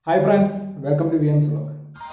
hi friends welcome to V M സ്ലോക്ക്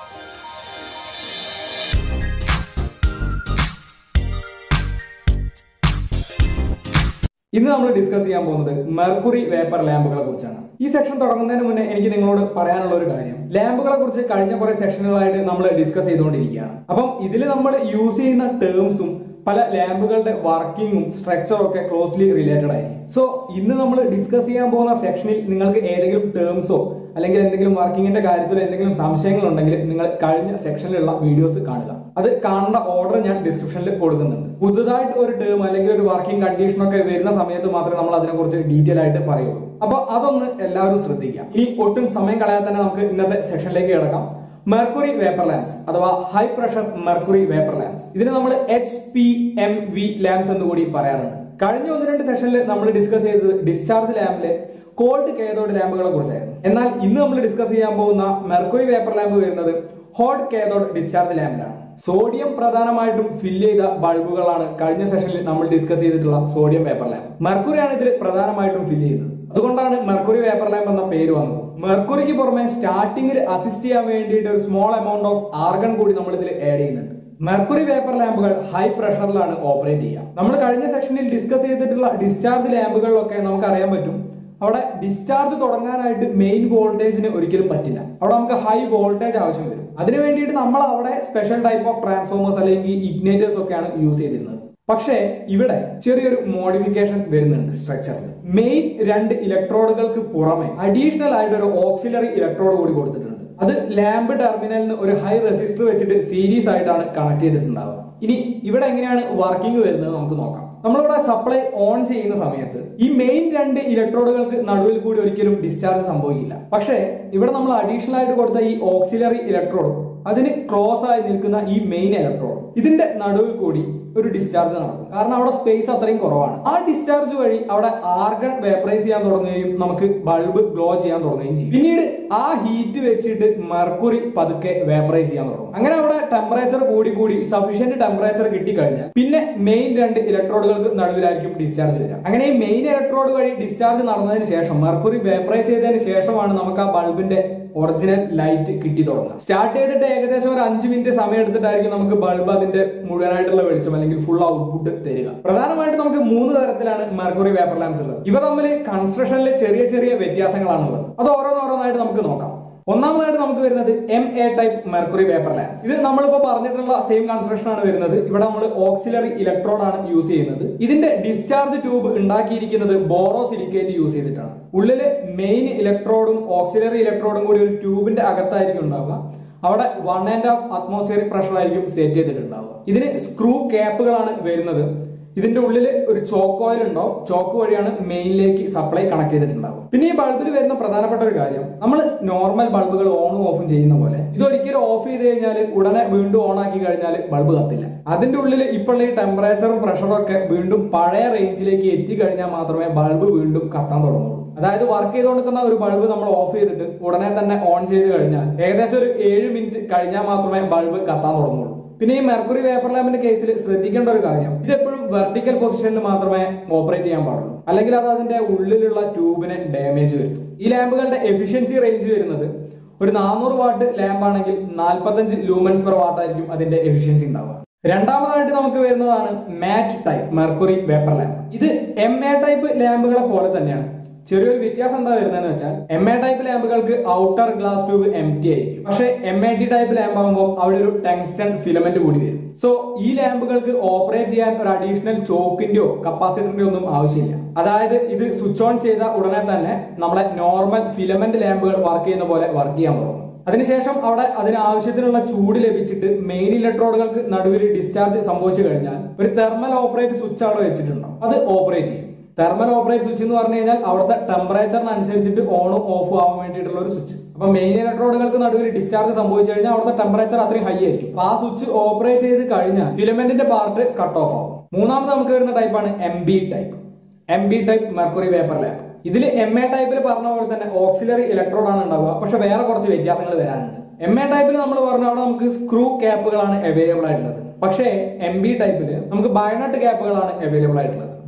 ഇന്ന് നമ്മൾ ഡിസ്കസ് ചെയ്യാൻ പോകുന്നത് മെർക്കുറി വേപ്പർ ലാമ്പുകളെ കുറിച്ചാണ് ഈ സെക്ഷൻ തുടങ്ങുന്നതിന് മുന്നേ എനിക്ക് നിങ്ങളോട് പറയാനുള്ള ഒരു കാര്യം ലാമ്പുകളെ കുറിച്ച് കഴിഞ്ഞ കുറെ സെക്ഷനുകളായിട്ട് നമ്മൾ ഡിസ്കസ് ചെയ്തുകൊണ്ടിരിക്കുകയാണ് അപ്പം ഇതിൽ നമ്മൾ യൂസ് ചെയ്യുന്ന ടേംസും പല ലാമ്പുകളുടെ വർക്കിങ്ങും സ്ട്രക്ചറും ഒക്കെ ക്ലോസ്ലി റിലേറ്റഡ് ആയിരിക്കും സോ ഇന്ന് നമ്മൾ ഡിസ്കസ് ചെയ്യാൻ പോകുന്ന സെക്ഷനിൽ നിങ്ങൾക്ക് ഏതെങ്കിലും ടേംസോ അല്ലെങ്കിൽ എന്തെങ്കിലും വർക്കിങ്ങിന്റെ കാര്യത്തിൽ എന്തെങ്കിലും സംശയങ്ങൾ ഉണ്ടെങ്കിൽ നിങ്ങൾ കഴിഞ്ഞ സെക്ഷനിലുള്ള വീഡിയോസ് കാണുക അത് കാണേണ്ട ഓർഡർ ഞാൻ ഡിസ്ക്രിപ്ഷനിൽ കൊടുക്കുന്നുണ്ട് പുതുതായിട്ട് ഒരു ടേം അല്ലെങ്കിൽ ഒരു വർക്കിംഗ് കണ്ടീഷൻ ഒക്കെ വരുന്ന സമയത്ത് മാത്രമേ നമ്മൾ അതിനെക്കുറിച്ച് ഡീറ്റെയിൽ ആയിട്ട് പറയുള്ളൂ അപ്പൊ അതൊന്ന് എല്ലാവരും ശ്രദ്ധിക്കാം ഈ ഒട്ടും സമയം കളയാതെ തന്നെ നമുക്ക് ഇന്നത്തെ സെക്ഷനിലേക്ക് കിടക്കാം മെർക്കുറി വേപ്പർ ലാംപ്സ് അഥവാ high pressure mercury vapour lamps ഇതിന് നമ്മൾ H P M V lamps എന്ന് കൂടി പറയാറുണ്ട് കഴിഞ്ഞ ഒന്ന് രണ്ട് സെഷനിൽ നമ്മൾ ഡിസ്കസ് ചെയ്തത് ഡിസ്ചാർജ് ലാമ്പിലെ കോൾഡ് കേതോഡ് ലാമ്പുകളെ കുറിച്ചായിരുന്നു എന്നാൽ ഇന്ന് നമ്മൾ ഡിസ്കസ് ചെയ്യാൻ പോകുന്ന മെർക്കുറി വേപ്പർ ലാമ്പ് വരുന്നത് ഹോട്ട് കേതോഡ് ഡിസ്ചാർജ് ലാമ്പിലാണ് സോഡിയം പ്രധാനമായിട്ടും ഫില്ല് ചെയ്ത ബൾബുകളാണ് കഴിഞ്ഞ സെഷനിൽ നമ്മൾ ഡിസ്കസ് ചെയ്തിട്ടുള്ള സോഡിയം വേപ്പർ ലാമ്പ് മെർക്കുറിയാണ് ഇതിൽ പ്രധാനമായിട്ടും ഫില്ല് ചെയ്യുന്നത് അതുകൊണ്ടാണ് മെർക്കുറി വേപ്പർ ലാമ്പ് എന്ന പേര് വന്നത് മെർക്കുറിക്ക് പുറമെ സ്റ്റാർട്ടിങ്ങിൽ അസിസ്റ്റ് ചെയ്യാൻ വേണ്ടിയിട്ട് ഒരു സ്മോൾ എമൗണ്ട് ഓഫ് ആർഗൺ കൂടി നമ്മൾ ഇതിൽ ആഡ് ചെയ്യുന്നുണ്ട് മെർക്കുറി വേപ്പർ ലാമ്പുകൾ ഹൈ പ്രഷറിലാണ് ഓപ്പറേറ്റ് ചെയ്യുക നമ്മൾ കഴിഞ്ഞ സെക്ഷനിൽ ഡിസ്കസ് ചെയ്തിട്ടുള്ള ഡിസ്ചാർജ് ലാമ്പുകളിലൊക്കെ നമുക്ക് അറിയാൻ പറ്റും അവിടെ ഡിസ്ചാർജ് തുടങ്ങാനായിട്ട് മെയിൻ വോൾട്ടേജിന് ഒരിക്കലും പറ്റില്ല അവിടെ നമുക്ക് ഹൈ വോൾട്ടേജ് ആവശ്യം വരും അതിനു വേണ്ടിയിട്ട് നമ്മൾ അവിടെ സ്പെഷ്യൽ ടൈപ്പ് ഓഫ് ട്രാൻസ്ഫോമേഴ്സ് അല്ലെങ്കിൽ ഇഗ്നേറ്റേഴ്സ് ഒക്കെയാണ് യൂസ് ചെയ്തിരുന്നത് പക്ഷേ ഇവിടെ ചെറിയൊരു മോഡിഫിക്കേഷൻ വരുന്നുണ്ട് സ്ട്രക്ചറിൽ മെയിൻ രണ്ട് ഇലക്ട്രോഡുകൾക്ക് പുറമെ അഡീഷണൽ ആയിട്ട് ഒരു ഓക്സിലറി ഇലക്ട്രോഡ് കൂടി കൊടുത്തിട്ടുണ്ട് അത് ലാമ്പ് ടെർമിനലിന് ഒരു ഹൈ റെസിസ്റ്റർ വെച്ചിട്ട് സീരീസ് ആയിട്ടാണ് കണക്ട് ചെയ്തിട്ടുണ്ടാവുക ഇനി ഇവിടെ എങ്ങനെയാണ് വർക്കിംഗ് വരുന്നത് നമുക്ക് നോക്കാം നമ്മളിവിടെ സപ്ലൈ ഓൺ ചെയ്യുന്ന സമയത്ത് ഈ മെയിൻ രണ്ട് ഇലക്ട്രോഡുകൾക്ക് നടുവിൽ കൂടി ഒരിക്കലും ഡിസ്ചാർജ് സംഭവിക്കില്ല പക്ഷേ ഇവിടെ നമ്മൾ അഡീഷണൽ ആയിട്ട് കൊടുത്ത ഈ ഓക്സിലറി ഇലക്ട്രോഡ് അതിന് ക്ലോസ് ആയി നിൽക്കുന്ന ഈ മെയിൻ ഇലക്ട്രോഡ് ഇതിന്റെ നടുവിൽ കൂടി ഒരു ഡിസ്ചാർജ് നടക്കും കാരണം അവിടെ സ്പേസ് അത്രയും കുറവാണ് ആ ഡിസ്ചാർജ് വഴി അവിടെ ആർഗൺ വേപ്പറൈസ് ചെയ്യാൻ തുടങ്ങുകയും നമുക്ക് ബൾബ് ഗ്ലോ ചെയ്യാൻ തുടങ്ങുകയും ചെയ്യും പിന്നീട് ആ ഹീറ്റ് വെച്ചിട്ട് മെർക്കുറി പതുക്കെ വേപ്പറൈസ് ചെയ്യാൻ തുടങ്ങും അങ്ങനെ അവിടെ ടെമ്പറേച്ചർ കൂടി കൂടി സഫീഷ്യന്റ് ടെമ്പറേച്ചർ കിട്ടിക്കഴിഞ്ഞാൽ പിന്നെ മെയിൻ രണ്ട് ഇലക്ട്രോഡുകൾക്ക് നടുവിലായിരിക്കും ഡിസ്ചാർജ് വരിക അങ്ങനെ ഈ മെയിൻ ഇലക്ട്രോഡ് വഴി ഡിസ്ചാർജ് നടന്നതിന് ശേഷം മെർക്കുറി വേപ്പറൈസ് ചെയ്തതിന് ശേഷമാണ് നമുക്ക് ആ ബൾബിന്റെ ഒറിജിനൽ ലൈറ്റ് കിട്ടി തുടങ്ങുക സ്റ്റാർട്ട് ചെയ്തിട്ട് ഏകദേശം ഒരു അഞ്ച് മിനിറ്റ് സമയം എടുത്തിട്ടായിരിക്കും നമുക്ക് ബൾബ് അതിന്റെ മുഴുവനായിട്ടുള്ള വെളിച്ചം അല്ലെങ്കിൽ ഫുൾ ഔട്ട്പുട്ട് തരിക പ്രധാനമായിട്ട് നമുക്ക് മൂന്ന് തരത്തിലാണ് മെർക്കുറി വേപ്പർ ലാംപ്സ് ഉള്ളത് ഇവ തമ്മിൽ കൺസ്ട്രക്ഷനിൽ ചെറിയ ചെറിയ വ്യത്യാസങ്ങളാണുള്ളത് അത് ഓരോന്നോരോന്നായിട്ട് നമുക്ക് നോക്കാം ഒന്നാമതായിട്ട് നമുക്ക് വരുന്നത് M A type mercury vapour lamps ഇത് നമ്മളിപ്പോ പറഞ്ഞിട്ടുള്ള സെയിം കൺസ്ട്രക്ഷൻ ആണ് വരുന്നത് ഇവിടെ നമ്മൾ ഓക്സിലറി ഇലക്ട്രോഡ് ആണ് യൂസ് ചെയ്യുന്നത് ഇതിന്റെ ഡിസ്ചാർജ് ട്യൂബ് ഉണ്ടാക്കിയിരിക്കുന്നത് ബോറോ സിലിക്കേറ്റ് യൂസ് ചെയ്തിട്ടാണ് ഉള്ളില് മെയിൻ ഇലക്ട്രോഡും ഓക്സിലറി ഇലക്ട്രോഡും കൂടി ഒരു ട്യൂബിന്റെ അകത്തായിരിക്കും ഉണ്ടാവുക അവിടെ one and half atmospheric pressure ആയിരിക്കും സെറ്റ് ചെയ്തിട്ടുണ്ടാവുക ഇതിന് സ്ക്രൂ ക്യാപ്പുകളാണ് വരുന്നത് ഇതിന്റെ ഉള്ളിൽ ഒരു ചോക്ക് ഓയിൽ ഉണ്ടാവും ചോക്ക് വഴിയാണ് മെയിനിലേക്ക് സപ്ലൈ കണക്ട് ചെയ്തിട്ടുണ്ടാവും പിന്നെ ഈ ബൾബിൽ വരുന്ന പ്രധാനപ്പെട്ട ഒരു കാര്യം നമ്മൾ നോർമൽ ബൾബുകൾ ഓണും ഓഫും ചെയ്യുന്ന പോലെ ഇതൊരിക്കലും ഓഫ് ചെയ്ത് കഴിഞ്ഞാൽ ഉടനെ വീണ്ടും ഓൺ ആക്കി കഴിഞ്ഞാൽ ബൾബ് കത്തില്ല അതിന്റെ ഉള്ളിൽ ഇപ്പോൾ ഈ ടെമ്പറേച്ചറും പ്രഷറും ഒക്കെ വീണ്ടും പഴയ റേഞ്ചിലേക്ക് എത്തിക്കഴിഞ്ഞാൽ മാത്രമേ ബൾബ് വീണ്ടും കത്താൻ തുടങ്ങുള്ളൂ അതായത് വർക്ക് ചെയ്തുകൊണ്ടിരിക്കുന്ന ഒരു ബൾബ് നമ്മൾ ഓഫ് ചെയ്തിട്ട് ഉടനെ തന്നെ ഓൺ ചെയ്ത് കഴിഞ്ഞാൽ ഏകദേശം ഒരു ഏഴ് മിനിറ്റ് കഴിഞ്ഞാൽ മാത്രമേ ബൾബ് കത്താൻ തുടങ്ങുള്ളൂ പിന്നെ ഈ മെർക്കുറി വേപ്പർ ലാമ്പിന്റെ കേസിൽ ശ്രദ്ധിക്കേണ്ട ഒരു കാര്യം ഇതെപ്പോഴും വെർട്ടിക്കൽ പൊസിഷനിൽ മാത്രമേ ഓപ്പറേറ്റ് ചെയ്യാൻ പാടുള്ളൂ അല്ലെങ്കിൽ അത് അതിന്റെ ഉള്ളിലുള്ള ട്യൂബിനെ ഡാമേജ് വരുത്തും ഈ ലാമ്പുകളുടെ എഫിഷ്യൻസി റേഞ്ച് വരുന്നത് ഒരു നാനൂറ് വാട്ട് ലാമ്പ് ആണെങ്കിൽ നാൽപ്പത്തഞ്ച് ലൂമൻസ് പെർ വാട്ട് ആയിരിക്കും അതിന്റെ എഫിഷ്യൻസി ഉണ്ടാവുക രണ്ടാമതായിട്ട് നമുക്ക് വരുന്നതാണ് MAT type mercury vapour lamp ഇത് എം എ ടൈപ്പ് ലാമ്പുകളെ പോലെ തന്നെയാണ് ചെറിയൊരു വ്യത്യാസം എന്താ വരുന്നതെന്ന് വെച്ചാൽ എം എ ടൈപ്പ് ലാമ്പുകൾക്ക് outer glass tube M T ആയിരിക്കും പക്ഷേ M A T type lamp ആകുമ്പോൾ അവിടെ ഒരു ടെങ്സ്റ്റൺ ഫിലമെന്റ് കൂടി വരും സോ ഈ ലാമ്പുകൾക്ക് ഓപ്പറേറ്റ് ചെയ്യാൻ ഒരു അഡീഷണൽ ചോക്കിന്റെയോ കപ്പാസിറ്ററിന്റെയോ ഒന്നും ആവശ്യമില്ല അതായത് ഇത് സ്വിച്ച് ഓൺ ചെയ്ത ഉടനെ തന്നെ നമ്മുടെ നോർമൽ ഫിലമെന്റ് ലാമ്പുകൾ വർക്ക് ചെയ്യുന്ന പോലെ വർക്ക് ചെയ്യാൻ തുടങ്ങും അതിനുശേഷം അവിടെ അതിന് ആവശ്യത്തിനുള്ള ചൂട് ലഭിച്ചിട്ട് മെയിൻ ഇലക്ട്രോഡുകൾക്ക് നടുവിൽ ഡിസ്ചാർജ് സംഭവിച്ചു കഴിഞ്ഞാൽ ഒരു തെർമൽ ഓപ്പറേറ്റ് സ്വിച്ച് അവിടെ വെച്ചിട്ടുണ്ടാവും അത് ഓപ്പറേറ്റ് ചെയ്യും തെർമൽ ഓപ്പറേറ്റ് സ്വിച്ച് എന്ന് പറഞ്ഞു കഴിഞ്ഞാൽ അവിടുത്തെ ടെമ്പറേച്ചറിനനുസരിച്ചിട്ട് ഓണും ഓഫും ആവാൻ വേണ്ടിയിട്ടുള്ള ഒരു സ്വിച്ച് അപ്പൊ മെയിൻ ഇലക്ട്രോഡുകൾക്ക് നടുവിൽ ഡിസ്ചാർജ് സംഭവിച്ചു കഴിഞ്ഞാൽ അവിടുത്തെ ടെമ്പറേച്ചർ അത്രയും ഹൈ ആയിരിക്കും അപ്പൊ ആ സ്വിച്ച് ഓപ്പറേറ്റ് ചെയ്ത് കഴിഞ്ഞാൽ ഫിലമെന്റിന്റെ പാർട്ട് കട്ട് ഓഫ് ആവും മൂന്നാമത് നമുക്ക് വരുന്ന ടൈപ്പാണ് M B type M B type mercury vapour lamp ഇതിൽ എം എ ടൈപ്പിൽ പറഞ്ഞ പോലെ തന്നെ ഓക്സിലറി ഇലക്ട്രോഡ് ആണ് ഉണ്ടാവുക പക്ഷെ വേറെ കുറച്ച് വ്യത്യാസങ്ങൾ വരാനുണ്ട് എം എ ടൈപ്പിൽ നമ്മൾ പറഞ്ഞ അവിടെ നമുക്ക് സ്ക്രൂ ക്യാപ്പുകളാണ് അവൈലബിൾ ആയിട്ടുള്ളത് പക്ഷേ എം ബി ടൈപ്പിൽ നമുക്ക് ബയണട്ട് ക്യാപ്പുകളാണ് അവൈലബിൾ ആയിട്ടുള്ളത്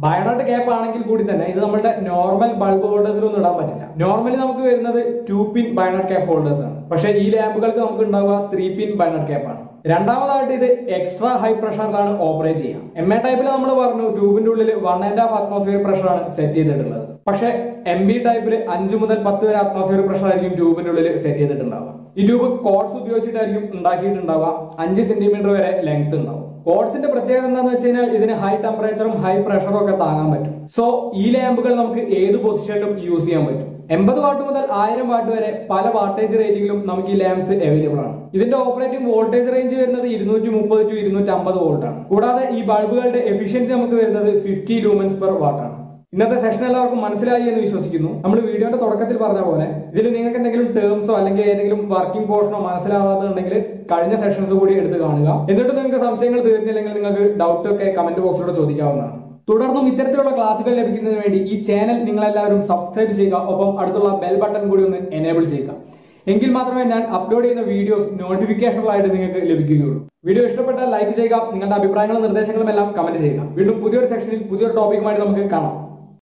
ബയണോട്ട് ക്യാപ്പ് ആണെങ്കിൽ കൂടി തന്നെ ഇത് നമ്മുടെ നോർമൽ ബൾബ് ഹോൾഡേഴ്സിലൊന്നും ഇടാൻ പറ്റില്ല നോർമലി നമുക്ക് വരുന്നത് two pin bayonet cap holders ആണ് പക്ഷേ ഈ ലാമ്പുകൾക്ക് നമുക്ക് ഉണ്ടാവുക ത്രീ പിൻ ബൈനോട്ട് ക്യാപ്പ് ആണ് രണ്ടാമതായിട്ട് ഇത് എക്സ്ട്രാ ഹൈ പ്രഷറിലാണ് ഓപ്പറേറ്റ് ചെയ്യുക എം എ ടൈപ്പിൽ നമ്മൾ പറഞ്ഞു ട്യൂബിന്റെ ഉള്ളിൽ വൺ ആൻഡ് ഹാഫ് അറ്റ്മോസ്ഫിയർ പ്രഷറാണ് സെറ്റ് ചെയ്തിട്ടുള്ളത് പക്ഷേ എം ബി ടൈപ്പിൽ അഞ്ച് മുതൽ പത്ത് വരെ അറ്റ്മോസ്ഫിയർ പ്രഷർ ആയിരിക്കും ട്യൂബിന്റെ ഉള്ളിൽ സെറ്റ് ചെയ്തിട്ടുണ്ടാവുക ഈ ട്യൂബ് കോഡ്സ് ഉപയോഗിച്ചിട്ടായിരിക്കും ഉണ്ടാക്കിയിട്ടുണ്ടാവുക അഞ്ച് സെന്റിമീറ്റർ വരെ ലെങ്ത് ഉണ്ടാവും കോഡ്സിന്റെ പ്രത്യേകത എന്താണെന്ന് വെച്ച് കഴിഞ്ഞാൽ ഇതിന് ഹൈ ടെമ്പറേച്ചറും ഹൈ പ്രഷറും ഒക്കെ താങ്ങാൻ പറ്റും സോ ഈ ലാമ്പുകൾ നമുക്ക് ഏത് പൊസിഷനിലും യൂസ് ചെയ്യാൻ പറ്റും എൺപത് വാട്ട് മുതൽ ആയിരം വാട്ട് വരെ പല വാട്ടേജ് റേറ്റിംഗിലും നമുക്ക് ഈ ലാംപ്സ് അവൈലബിൾ ആണ് ഇതിന്റെ ഓപ്പറേറ്റിംഗ് വോൾട്ടേജ് റേഞ്ച് വരുന്നത് ഇരുന്നൂറ്റി മുപ്പത് ടു ഇരുന്നൂറ്റി അമ്പത് വോൾട്ട് ആണ് കൂടാതെ ഈ ബൾബുകളുടെ എഫിഷ്യൻസി നമുക്ക് വരുന്നത് ഫിഫ്റ്റി ലൂമൻസ് പെർ വാട്ട് ആണ് ഇന്നത്തെ സെഷൻ എല്ലാവർക്കും മനസ്സിലായി എന്ന് വിശ്വസിക്കുന്നു നമ്മൾ വീഡിയോയുടെ തുടക്കത്തിൽ പറഞ്ഞ പോലെ ഇതിൽ നിങ്ങൾക്ക് എന്തെങ്കിലും ടേംസോ അല്ലെങ്കിൽ ഏതെങ്കിലും വർക്കിംഗ് പോർഷനോ മനസ്സിലാവാത്തുണ്ടെങ്കിൽ കഴിഞ്ഞ സെഷൻസ് കൂടി എടുത്ത് കാണുക എന്നിട്ട് നിങ്ങൾക്ക് സംശയങ്ങൾ തീർന്നില്ലെങ്കിൽ നിങ്ങൾക്ക് ഡൗട്ട് ഒക്കെ കമന്റ് ബോക്സിലൂടെ ചോദിക്കാവുന്നതാണ് തുടർന്നും ഇത്തരത്തിലുള്ള ക്ലാസുകൾ ലഭിക്കുന്നതിന് വേണ്ടി ഈ ചാനൽ നിങ്ങളെല്ലാവരും സബ്സ്ക്രൈബ് ചെയ്യുക ഒപ്പം അടുത്തുള്ള ബെൽ ബട്ടൺ കൂടി ഒന്ന് എനേബിൾ ചെയ്യുക എങ്കിൽ മാത്രമേ ഞാൻ അപ്ലോഡ് ചെയ്യുന്ന വീഡിയോസ് നോട്ടിഫിക്കേഷനുകളായിട്ട് നിങ്ങൾക്ക് ലഭിക്കുകയുള്ളൂ വീഡിയോ ഇഷ്ടപ്പെട്ടാൽ ലൈക്ക് ചെയ്യുക നിങ്ങളുടെ അഭിപ്രായങ്ങളും നിർദ്ദേശങ്ങളും എല്ലാം കമന്റ് ചെയ്യുക വീണ്ടും പുതിയൊരു സെഷനിൽ പുതിയൊരു ടോപ്പിക്കുമായിട്ട് നമുക്ക് കാണാം